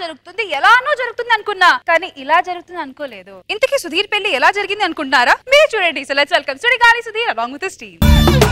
జరుగుతుంది ఎలానో జరుగుతుంది అనుకున్నా కానీ ఇలా జరుగుతుంది అనుకోలేదు ఇంతకీ సుధీర్ పెళ్లి ఎలా జరిగింది అనుకుంటున్నారా మీరు చూడండి so let's welcome Sudigali Sudheer along with Steve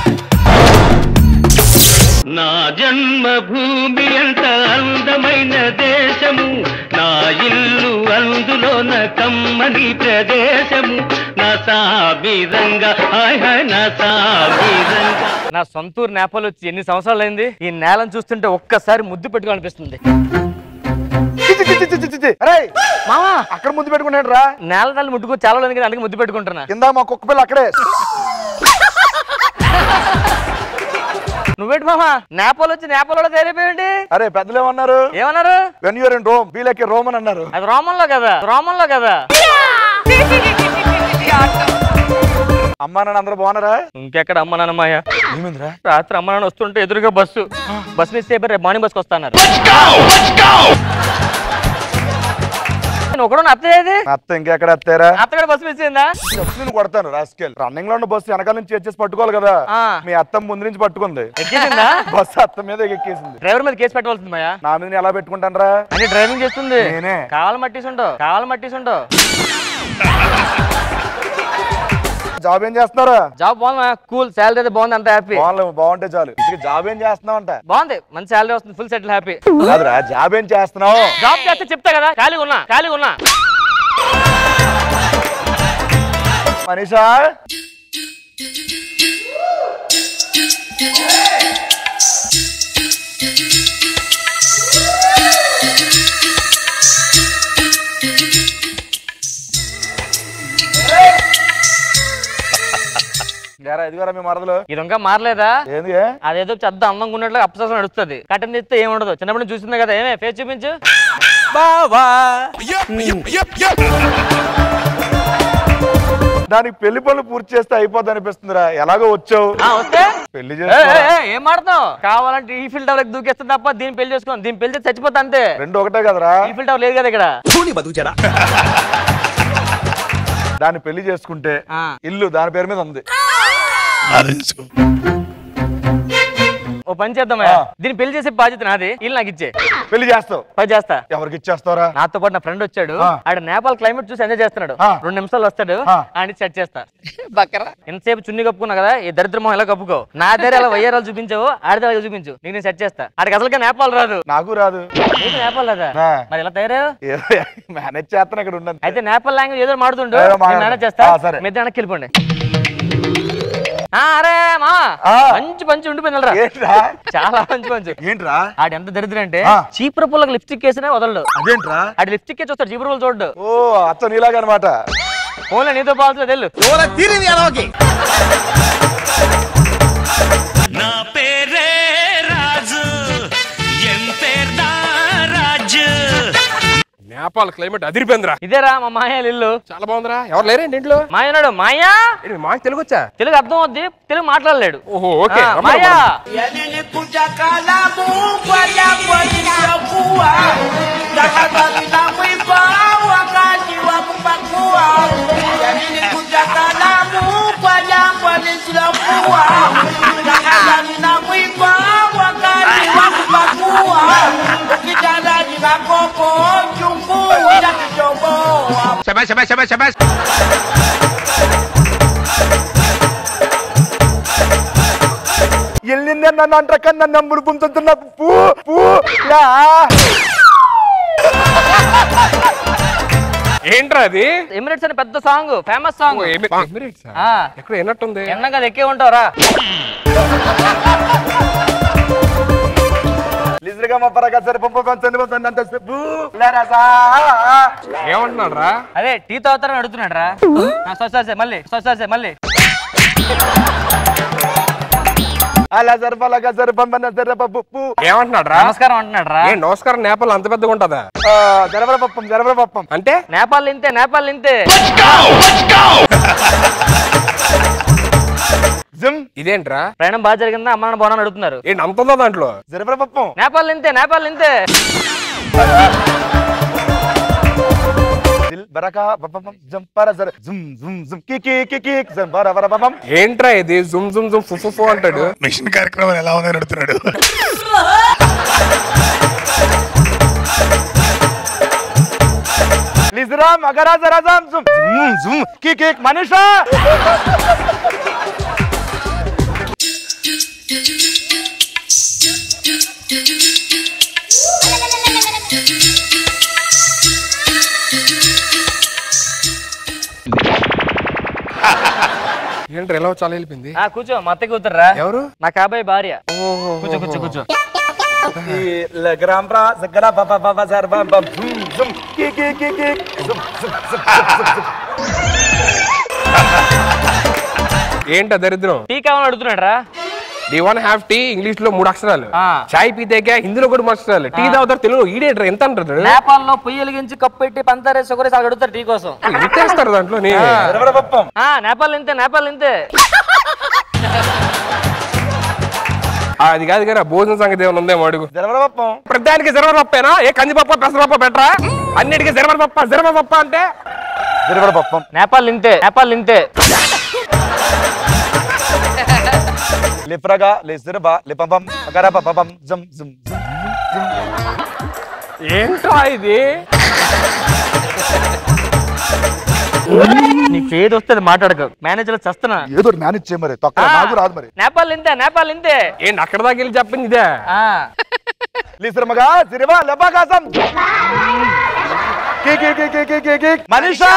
నా జన్మభూమి ఎంత అందమైన దేశము నా ఇల్లు అందులోన కమ్మని ప్రదేశము నా సాబిరంగా హాయ్ హాయ్ నా సాబిరంగా నా సొంతూరు నేపాల్ వచ్చి ఎన్ని సంవత్సరాలు అయింది ఈ నేలను చూస్తుంటే ఒక్కసారి ముద్దు పెట్టుకోవాలనిపిస్తుంది చిచ్చి, చిచ్చి, చిచ్చి, చిచ్చి. అరే మామా అక్కడ ముందు పెట్టుకున్నాడు రా నేల తల్లి ముట్టుకో చాలా లేదు కదా అందుకే ముద్దు పెట్టుకుంటున్నా కింద మా కుక్క పిల్ల అక్కడే నువ్వేంటి మామా నేపాల్ వచ్చి నేపాల్ లో తయారైపోయింది అరే పెద్దలు ఏమన్నారు ఏమన్నారు when you're in Rome be like Rome అని అన్నారు అది రోమంలో కదా రోమంలో కదా అమ్మా నాన్న అందరూ బాగున్నారా ఇంకెక్కడ అమ్మ నాన్నమాయ ఏమిందిరా రాత్రి అమ్మ నాన్న వస్తుంటే ఎదురుగా బస్సు బస్ మిస్ అయిపోయి రేపు మార్నింగ్ బస్కి వస్తాన్నారు నేను ఒకడు అత్తయ్యేది మా అత్త ఇంకెక్కడ అత్తారా అత్త కూడా బస్సు మిస్ అయిందా చెప్పు నేను కొడతాను రాస్కెల్ రన్నింగ్ లో ఉన్న బస్సు వెనకాల నుంచి వచ్చేసి పట్టుకోవాలి కదా ఆ. మీ అత్త ముందు నుంచి పట్టుకుంది ఎక్కేసిందా బస్సు అత్త మీద ఎక్కేసింది డ్రైవర్ మీద కేసు పెట్టవలసింది మాయా నా మీద నేను ఎలా పెట్టుకుంటాను రా అని డ్రైవింగ్ చేస్తుంది నేనే. కావాలి మట్టిసుండో కావాలి మట్టిసుండో జాబ్ ఏం చేస్తున్నారా జాబ్ బాగుంది కూల్ శాలరీ అయితే బాగుంది అంత హ్యాపీ బాగుంది బాగుంటే చాలు ఇక జాబ్ ఏం చేస్తున్నావు అంట బాగుంది మంచి శాలరీ వస్తుంది ఫుల్ సెటిల్ హ్యాపీ కాదురా జాబ్ ఏం చేస్తున్నావు జాబ్ చేస్తే చెప్తా కదా ఖాళీగా ఉన్నా ఖాళీగా ఉన్నా మనీషా లేరా ఎదిగారా మీ మరదలు ఇది ఇంకా మారలేదా ఏంది అదేదో చెద్ద అందంగా ఉన్నట్లు అప్సరసం నడుస్తుంది కట్టం తీస్తే ఏముండదు చిన్నప్పుడు నుంచి చూసింది కదా ఏమే ఫేస్ చూపించు దానికి పెళ్లి పనులు పూర్తి చేస్తే అయిపోద్ది అనిపిస్తుందిరా ఎలాగో వచ్చావు ఆ, వస్తే పెళ్లి ఏ, చేసుకో ఏ, ఏ, ఏం మాడతావు కావాలంటే ఈ ఫీల్డ్ టవర్ దూకేస్తుంది తప్ప దీన్ని పెళ్లి చేసుకో దీన్ని పెళ్లి చేసి చచ్చిపోతా అంతే రెండు ఒకటే కదరా ఈ ఫీల్డ్ టవర్ లేదు కదా ఇక్కడ దాన్ని పెళ్లి చేసుకుంటే ఆ. ఇల్లు దాని పేరు మీద ఉంది ఓ పని చేద్దామా ఆ. దీన్ని పెళ్లి చేసే బాధ్యత నాది ఇల్లు నాకు ఇచ్చే పెళ్లి చేస్తావు పని చేస్తా ఎవరికి ఇచ్చేస్తావరా నాతో పాటు నా ఫ్రెండ్ వచ్చాడు ఆ. ఆడ నేపాల్ క్లైమేట్ చూసి ఎంజాయ్ చేస్తున్నాడు ఆ. రెండు నిమిషాలు వస్తాడు ఆ. ఆయన సెట్ చేస్తా బక్కరా ఎంతసేపు చున్ని కప్పుకున్నా కదా ఈ దరిద్రమం ఎలా కప్పుకో నా దగ్గర ఎలా వయ్యారాలు చూపించావు ఆడితే అలా చూపించు నీకు నేను సెట్ చేస్తా ఆడికి అసలుగా నేపాల్ రాదు నాకు రాదు నీకు నేపాల్ రాదా ఆ. మరి ఎలా తయారు మేనేజ్ చేస్తాను ఇక్కడ ఉండను అయితే నేపాల్ లాంగ్వేజ్ ఏదో మాడుతుండు ఏదో మాట్లాడు. నేను మేనేజ్ చేస్తా ఆ, సరే. మీ వెనక్కి వెళ్ళిపోండి ఆ, అరే మా ఆ. మంచి పంచి ఉండిపోయింది ఏంట్రా చాలా మంచి పంచు ఏంట్రా ఆడు ఎంత దరిద్రం అంటే ఆ. చీపుర పుల్లకు లిప్స్టిక్ వేసినా వదలడు అదేంట్రా ఆడు లిప్స్టిక్ చూస్తాడు చీపుర పుల్ల చూడ్డు ఓ అత్త నీలాగా అనమాట ఫోన్లో నీతో పాల్చలేదు వెళ్ళు నా పేరే రాజు ఎం పేర్దా రాజు నేపాల్ క్లైమేట్ అదిరిపోయిందిరా ఇదేరా మా మాయా ఇల్లు చాలా బాగుందిరా ఎవరు లేరేంటి ఇంట్లో మాయ ఉన్నాడు మాయా ఏంటి, మాకు తెలుగు వచ్చా తెలుగు అర్థం అవుద్ది తెలుగు మాట్లాడలేడు ఓహో ఓకే ఆ, రమ్మను, మాయా రమ్మను. ఎల్లిందే నన్ను అంటక నన్ను మురుపుతున్న పూ పూ యా. ఏంట్రా అది ఎమిరేట్స్ అనే పెద్ద సాంగ్ ఫేమస్ సాంగ్ ఓ, ఎమి- ఎమిరేట్స్ ఆ? ఆ. ఎక్కడ ఎన్నట్టుంది ఎన్నగా ఎక్కే ఉంటావురా లిజరుగా మా పరగా సరే పంప పంచండి పంచండి అంత సేపు. లేరా సా. ఏమంటున్నాడు రా అదే టీ తాగుతారని అడుగుతున్నాడు రా సారీ సారీ మళ్ళీ సారీ సారీ మళ్ళీ అలా సరిపలగా సరే పంపన సరే పప్పు పూ. ఏమంటున్నాడు రా నమస్కారం అంటున్నాడు రా ఏ నమస్కారం నేపాల్ అంత పెద్దగా ఉంటుందా ఆ, జరబర పప్పం జరబర పప్పం అంటే నేపాల్ ఇంతే నేపాల్ ఇంతే జిమ్ ఇదేంట్రా ప్రయాణం బాగా జరిగిందా అమ్మ నాన్న బాగున్నా అడుగుతున్నారు ఏంటి అంత ఉందా దాంట్లో జరబర పప్పం నేపాల్ ఇంతే నేపాల్ ఇంతే దిల్ బరకా పప్పం జంపర జర జుమ్ జుమ్ జుమ్ కి కి కి కి జం బర బర పప్పం ఏంట్రా ఇది జుమ్ జుమ్ జుమ్ ఫు ఫు ఫు అంటాడు మిషన్ కార్యక్రమం ఎలా ఉందని అడుగుతున్నాడు లిజరా మగరా జరా జుమ్ జుమ్ జుమ్ కిక్ కిక్ మనుష ఏంటి ఎలా చాలా వెళ్ళిపోయింది ఆ కూర్చో మా అత్త కూతుర్రా ఎవరు నా కాబోయే భార్య కూర్చో కూర్చో కూర్చో లగరాం ప్రా జగరా బబ బబ జర్ బం బం జుమ్ జుమ్ కిక్ కిక్ కిక్ కిక్ జుమ్ జుమ్ జుమ్ జుమ్ జుమ్ ఏంట దరిద్రం టీ కావాలని అడుగుతున్నాడు రా the one have tea English లో మూడు అక్షరాలు ఆ. చాయ్ పీతేగా హిందీలో కూడా మూడు అక్షరాలు టీ తాగుతారు తెలుగు ఈడేటర్ ఎంత అంటారు నేపాల్ లో పొయ్యి వెలిగించి కప్పు పెట్టి పంతారే షుగర్ అలా అడుగుతారు టీ కోసం ఇంతేస్తారు దాంట్లో జరబడ పప్పం ఆ నేపాల్ ఇంతే నేపాల్ ఇంతే అది కాదు కానీ ఆ భోజనం సంగతి ఏమైనా ఉందేమో అడుగు జరబడ పప్పం ప్రతిదానికి జరవర పప్పేనా ఏ కందిపప్ప పెసరపప్ప పెట్టరా అన్నిటికీ జరవర పప్ప జరవర పప్ప అంటే జరబడ పప్పం నేపాల్ ఇంతే నేపాల్ ఇంతే లిఫ్రగా లిజరబా లిపంబం మగరా బబం జుమ్ జుమ్ జుమ్ ఏంట్రా ఇది నీకు ఏది వస్తే అది మాట్లాడక మేనేజర్ చస్తున్నా ఏదో మేనేజ్ చేయ మరి తొక్క నాకు రాదు మరి నేపాల్ ఇంతే నేపాల్ ఇంతే ఏంటి అక్కడ దాకా వెళ్ళి చెప్పింది ఇదే ఆ లిజరమగా సిరివా లబా కాసం kick kick kick kick kick kick మనిషా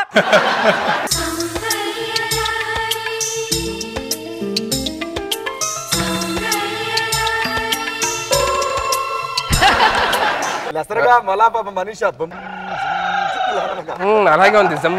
లసరగా మలా పాప మనిషా బమ్ ఉమ్, అలాగే ఉంది జమ్.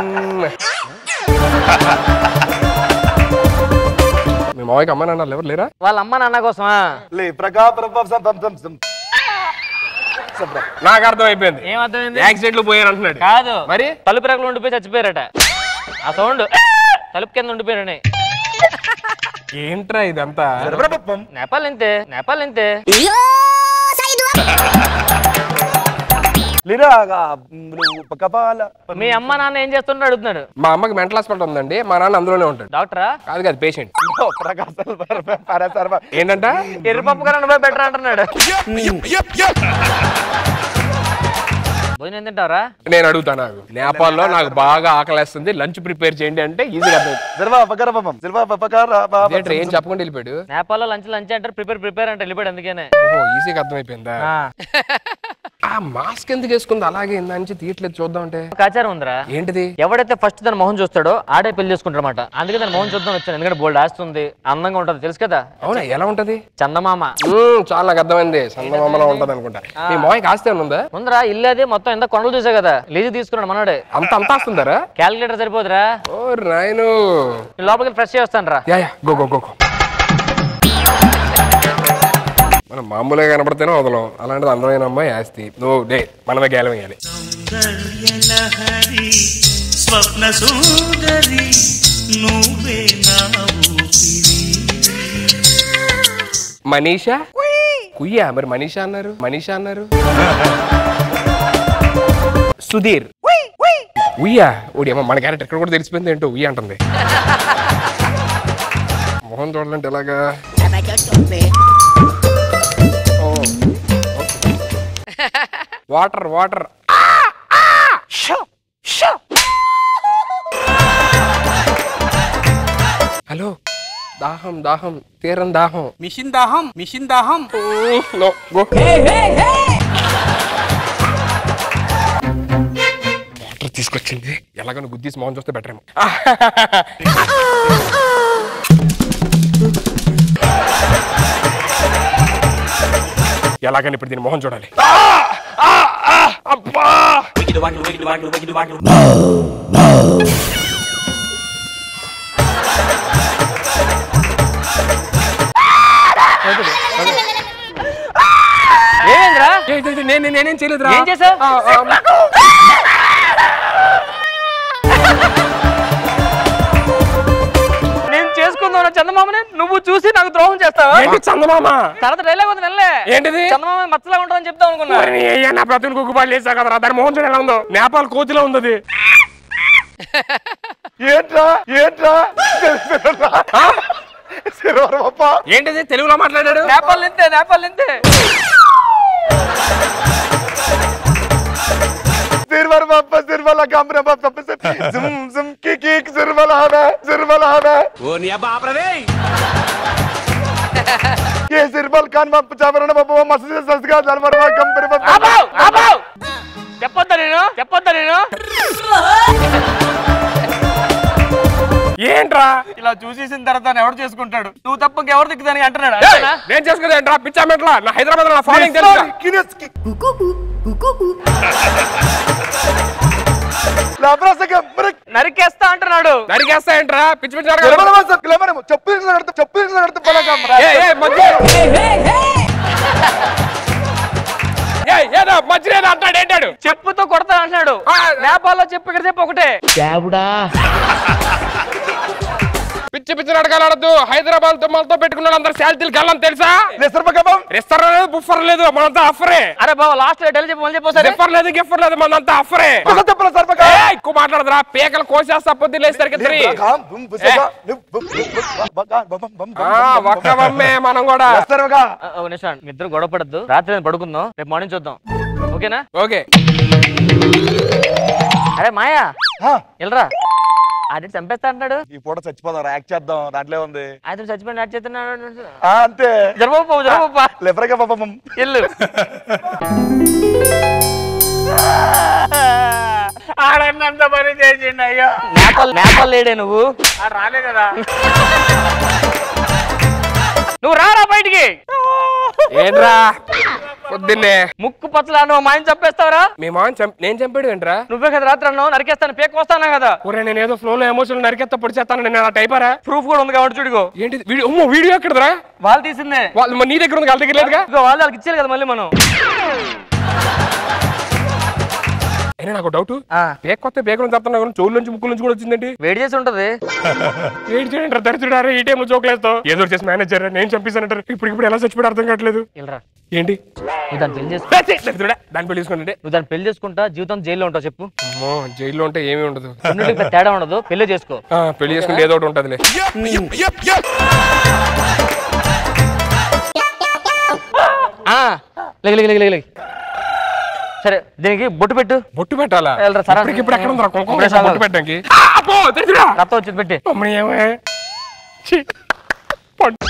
మీ మావయ్యకి అమ్మ నాన్న ఎవరు లేరా వాళ్ళ అమ్మ నాన్న కోసమా లే ప్రగా ప్రభావ్ సం బమ్ బమ్ బమ్ సబ్రా నాకు అర్థం అయిపోయింది ఏం అర్థమైంది యాక్సిడెంట్ లో పోయారు అంటున్నాడు కాదు మరి? తలుపు రెక్కలు ఉండిపోయి చచ్చిపోయారట ఆ సౌండ్ తలుపు కింద ఉండిపోయారని ఏంట్రా ఇదంతా జరబడ పప్పం నేపాల్ ఇంతే నేపాల్ ఇంతే లిరాగా కపాల మీ అమ్మ నాన్న ఏం చేస్తుంటారు అడుగుతున్నాడు మా అమ్మకి మెంటల్ హాస్పిటల్ ఉందండి మా నాన్న అందులోనే ఉంటాడు డాక్టరా కాదు కాదు పేషెంట్ ప్రకాశం పరసర్వ ఏంటంట ఎర్రపప్పు కన్నా నువ్వే బెటర్ అంటున్నాడు భోజనం ఏం తింటావరా నేను అడుగుతా నాకు నేపాల్లో నాకు బాగా ఆకలేస్తుంది లంచ్ ప్రిపేర్ చేయండి అంటే ఈజీగా అర్థం జర్వా పకర పప్పం జర్వా పకర ఏంట్రా ఏం చెప్పకుండా వెళ్ళిపోయాడు నేపాల్లో లంచ్ లంచ్ అంటారు ప్రిపేర్ ప్రిపేర్ అంటే వెళ్ళిపోయాడు అందుకనే ఓహో ఈజీగా అర్థమైపోయిందా ఆ. ఆ మాస్క్ ఎందుకు వేసుకుంది అలాగే ఇందా నుంచి తీయట్లేదు చూద్దాం అంటే ఒక ఆచారం ఉందిరా ఏంటిది ఎవడైతే ఫస్ట్ తన మొహం చూస్తాడో ఆడే పెళ్లి చేసుకుంటారన్నమాట అందుకే తన మొహం చూద్దాం వచ్చాను ఎందుకంటే బోల్డ్ ఆస్తుంది అందంగా ఉంటది తెలుసు కదా అవునా ఎలా ఉంటది చందమామ మ్మ్, చాలా నాకు అర్థమైంది సందమామలా ఉంటది అనుకుంటా మీ మాయకి ఆస్తి ఏమైనా ఉందా ముందరా ఇల్లు అది మొత్తం ఎంత కొండలు చూసా కదా లీజు తీసుకున్నాడు మనోడే అంత అంత వస్తుందారా క్యాలిక్యులేటర్ సరిపోదురా ఓ నాయను నేను లోపలికి ఫ్రెష్ చేస్తాను రా yeah yeah go go go go మనం మామూలుగా కనపడితేనే వదలం అలాంటిది అందమైన అమ్మాయి ఆస్తి నువ్వు డే మనమే గేలం వేయాలి సౌందర్యలహరి స్వప్న సుందరి నువ్వే నా ఊపిరి మనీషా కుయ్యా మరి మనీషా అన్నారు మనీషా అన్నారు సుధీర్ ఉయ్యా ఊడి మన క్యారెక్టర్ ఎక్కడ కూడా తెలిసిపోయింది ఏంటో ఉయ్య అంటుంది మొహం చూడాలంటే ఎలాగా ఓ, ఓకే. వాటర్ వాటర్ హలో దాహం దాహం తీరం దాహం మిషన్ దాహం మిషన్ దాహం నో గో వాటర్ తీసుకొచ్చింది ఎలాగో గుద్దీసి మోహన్ చూస్తే బెటర్ ఏమో ఎలాగని ఇప్పుడు దీని మొహం చూడాలి అబ్బా ఏమైందిరా ఏ, ఇది, ఇది, నేను నేనేం చేయలేదురా ఏం చేసావ్? ఆ, ఆ, నేను చేసుకుందాం చందమామని నువ్వు చూసి నాకు ద్రోహం చేస్తావా ఏంటి చందమామ తర్వాత డైలాగ్ ఉంది వెళ్ళే ఏంటిది? చందమామ మచ్చలా ఉంటుందని చెప్తాం అనుకున్నా మరి నీ అయ్యా నా బ్రతులు కుక్కుబాటు చేసా కదరా దాని మోహన్ చూడ ఎలా ఉందో నేపాల్ కోతిలో ఉంది అది. ఏంట్రా ఏంట్రా సిరివర పప్ప ఏంటిది తెలుగులో మాట్లాడాడు Nepal నింతే Nepal నింతే సిరివర Silver Papa, Silver La Camera Papa, Zum Zum Kik Kik, Silver La Hana, Silver La Hana. ये सिरबल खान बाप चावरण बाबा मस्जिद सस्का दरबार में कंपनी बाबा ఆపావ్! ఆపావ్! చెప్పొద్దా నేను చెప్పొద్దా నేను ఏంట్రా ఇలా చూసేసిన తర్వాత ఎవరు చేసుకుంటాడు నువ్వు తప్ప ఎవరు దిక్కుదానికి అంటున్నాడు ఏయ్, అంతేనా? నేను చేసుకునేది ఏంట్రా పిచ్చా మెట్లా నా హైదరాబాద్ లో నా ఫాలోయింగ్ తెలుసు किनेस की लाब्रा से क्या मरे నరికేస్తా అంటున్నాడు నరికేస్తా ఏంట్రా పిచ్చి పిచ్చి ग्लैमर అడగాలి. में सब ग्लैमर में चप्पल से लड़ते चप्पल से लड़ते पला काम रहा ఏయ్, ఏయ్, మధ్య ఏయ్, ఏదో మధ్యలో అంటాడు ఏంటాడు చెప్పుతో కొడతా అంటున్నాడు ఆ, నేపాల్లో చెప్పు ఇక్కడ చెప్పు ఒకటే పిచ్చి పిచ్చి నడకాలు ఆడద్దు హైదరాబాద్ తుమ్మలతో పెట్టుకున్నాడు అందరు శాలరీలు గల్లం తెలుసా ले सर बकबम రెస్టర్ లేదు బుఫర్ లేదు మనంతా అఫరే అరే బాబా లాస్ట్ డెల్ చెప్పు మళ్ళీ చెప్పు సరే రిఫర్ లేదు గిఫర్ లేదు మనంతా అఫరే कसा चप्पल सर बका ఏయ్, ఎక్కువ మాట్లాడదురా పేకలు కోసేస్తా పొద్దున్న లేసరికి త్రీ काम बुम बुसका बका बम बम ఒక్క బొమ్మే మనం కూడా सर बका ఒక నిమిషం మీ ఇద్దరు గొడవ పడద్దు రాత్రి నేను పడుకుందాం రేపు మార్నింగ్ చూద్దాం ఓకేనా ఓకే అరే మాయా हाँ వెళ్ళరా అది చంపేస్తా అంటున్నాడు ఈ పూట చచ్చిపోదాం యాక్ట్ చేద్దాం దాంట్లో ఉంది ఆయన చచ్చిపోయిన యాడ్ చేస్తున్నాడు ఆ, అంతే జరబోపా జరబోపా లెఫ్రగా పాపం ఇల్లు ఆడన్నంత పని చేసిండు అయ్యో నేపాల్ నేపాల్ లేడే నువ్వు ఆ రాలే కదా నువ్వు రారా బయటికి ఏంట్రా పొద్దున్నే ముక్కు పచ్చలా నువ్వు మాయని చంపేస్తావరా మీ మామని చంప నేను చంపాడు ఏంట్రా నువ్వే కదా రాత్రి అన్నావు నరికేస్తాను పేక్ వస్తానా కదా ఒరే నేను ఏదో ఫ్లో లో ఎమోషన్ నరికెత్త పొడి చేస్తాను నేను అలా టైపరా ప్రూఫ్ కూడా ఉంది కాబట్టి చూడుకో ఏంటి వీడియో అమ్మో వీడియో ఎక్కడరా వాళ్ళు తీసిందే వాళ్ళు మరి నీ దగ్గర ఉంది వాళ్ళ దగ్గర లేదుగా ఇదిగో వాళ్ళు వాళ్ళకి ఇచ్చారు కదా మళ్ళీ మనం అయినా నాకు డౌట్ ఆ, పేక కొత్త పేకలు చెప్తున్నా కానీ చోళ్ళ నుంచి ముక్కుల నుంచి కూడా వచ్చిందండి వేడి చేసి ఉంటది ఏంటి చేయండి దరిద్రుడారా ఈ టైం జోకులేస్తావు ఏదో చేసి మేనేజర్ నేను చంపేశానంటారు ఇప్పుడు ఇప్పుడు ఎలా చచ్చిపోయి అర్థం కావట్లేదు వెళ్ళరా ఏంటి నువ్వు దాన్ని పెళ్లి చేసుకో దరిద్రుడా దాని పెళ్లి తీసుకుంటే నువ్వు దాన్ని పెళ్లి చేసుకుంటా జీవితం జైల్లో ఉంటావు చెప్పు అమ్మో జైల్లో ఉంటే ఏమీ ఉండదు రెండింటికి పెద్ద తేడా ఉండదు పెళ్లి చేసుకో ఆ, పెళ్లి చేసుకుంటే ఏదో ఒకటి ఉంటదిలే ఆ, లెగ లెగ లెగ లెగ లెగ. సరే దీనికి బొట్టు పెట్టు బొట్టు పెట్టాలా వెళ్ళరా, సరే. ఇప్పుడు ఎక్కడ ఉందా కుంకుమ ఇప్పుడే బొట్టు పెట్టడానికి ఆ, అబ్బో, దరిద్రుడా. రక్తం వచ్చింది పెట్టి అమ్మని ఏమే ఛీ, పండు.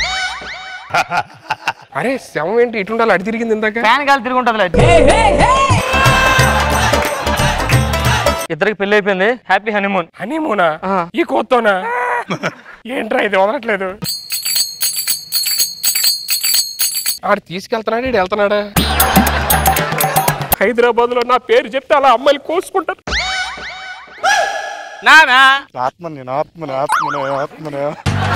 అరే శవం ఏంటి ఇటు ఉండాలి అడి తిరిగింది ఇందాక ఫ్యాన్ గాలి తిరిగి ఉంటుంది ఇద్దరికి పెళ్లి అయిపోయింది హ్యాపీ హనీమూన్ హనీమూనా ఆ. ఈ కోత్తోనా ఏంట్రా ఇది వదలట్లేదు ఆడు తీసుకెళ్తున్నాడు ఇడు వెళ్తున్నాడా హైదరాబాద్ లో నా పేరు చెప్తే అలా అమ్మాయిలు కోసుకుంటారు నానా ఆత్మని ఆత్మని ఆత్మని ఆత్మని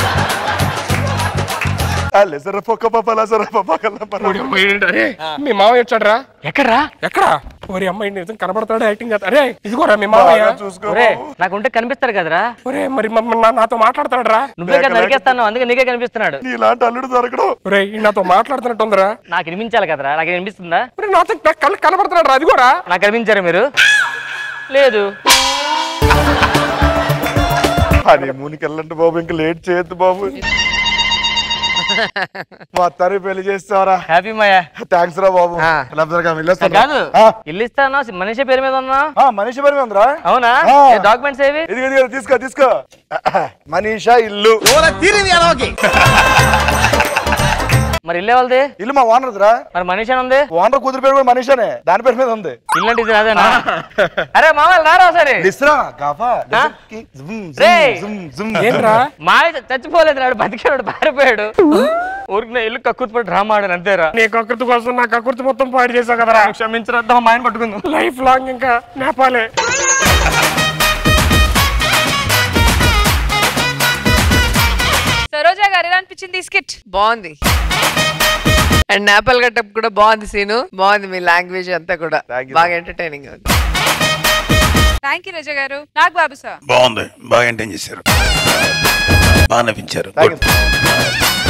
అల్లే సరే పొక్క పప్పలా సరే పప్పకల్లా ఓడి అమ్మాయి ఏంటి? అరే మీ మామయ్య వచ్చాడరా ఎక్కడ్రా ఎక్కడా ఓరి అమ్మాయి నిజం కనబడతాడు యాక్టింగ్ చేస్తా అరే ఇదిగోరా మీ మామయ్య చూసుకో ఒరే నాకు ఉంటే కనిపిస్తాడు కదరా ఒరే మరి మమ్మ- నా- నాతో మాట్లాడతాడరా నువ్వే కదా నరికేస్తాను అందుకే నీకే కనిపిస్తున్నాడు నీలాంటి అల్లుడు దొరకడం ఒరే ఈ నాతో మాట్లాడుతున్నట్టుందిరా నాకు వినిపించాలి కదరా నాకు వినిపిస్తుందా ఒరే నాతో కళ్ళు కనబడుతున్నాడు రా అదిగోరా నాకు కనిపించారా మీరు లేదు అని మూనికి వెళ్ళండి బాబు ఇంకా లేట్ చేయొద్దు బాబు మా అత్తారి పెళ్లి చేస్తావరా హ్యాపీ మాయా థ్యాంక్స్ రా బాబు ఆ. లేకపోతే వెళ్ళొస్తాను కాదు ఆ. ఇల్లు ఇస్తాను మనిషి పేరు మీద ఉన్నా ఆ, మనిషి పని ఉందిరా అవునా ఆ. డాక్యుమెంట్స్ ఏవి ఇది ఇది తీసుకో తీసుకో మనీషా ఇల్లు మరి ఇల్లే వాళ్ళది ఇల్లు మా ఓనర్ రా మరి మనిషి అని ఉంది ఓనర్ కూతురు పేరు కూడా మనీషానే దాని పేరు మీద ఉంది ఇల్లు అంటే ఇది అదేనా అరే మామూలు రారా సరే లిస్రా గాఫా ఆ? జుమ్, రేయ్. జుమ్, జుమ్, జుమ్. ఏంట్రా మాయ చచ్చిపోలేదు నాడు బతికాడు పారిపోయాడు ఊరికి నా ఇల్లు కక్కుతు పడి డ్రామా ఆడాను అంతేరా నీ కకృతి కోసం నా కకృతి మొత్తం పాడు చేసావు కదరా క్షమించరా మా ఆయన పట్టుకుందాం లైఫ్ లాంగ్ ఇంకా నేపాలే సరోజా గారు ఎలా అనిపించింది ఈ స్కిట్ బాగుంది అండ్ నేపాల్ గట్టప్ కూడా బాగుంది సీను బాగుంది మీ లాంగ్వేజ్ అంతా కూడా Thank you, బాగా ఎంటర్టైనింగ్ ఉంది థ్యాంక్ యూ రజ గారు నాకు బాబు సార్ బాగుంది బాగా ఎంటైన్ చేశారు బాగా నవ్వించారు Thank you.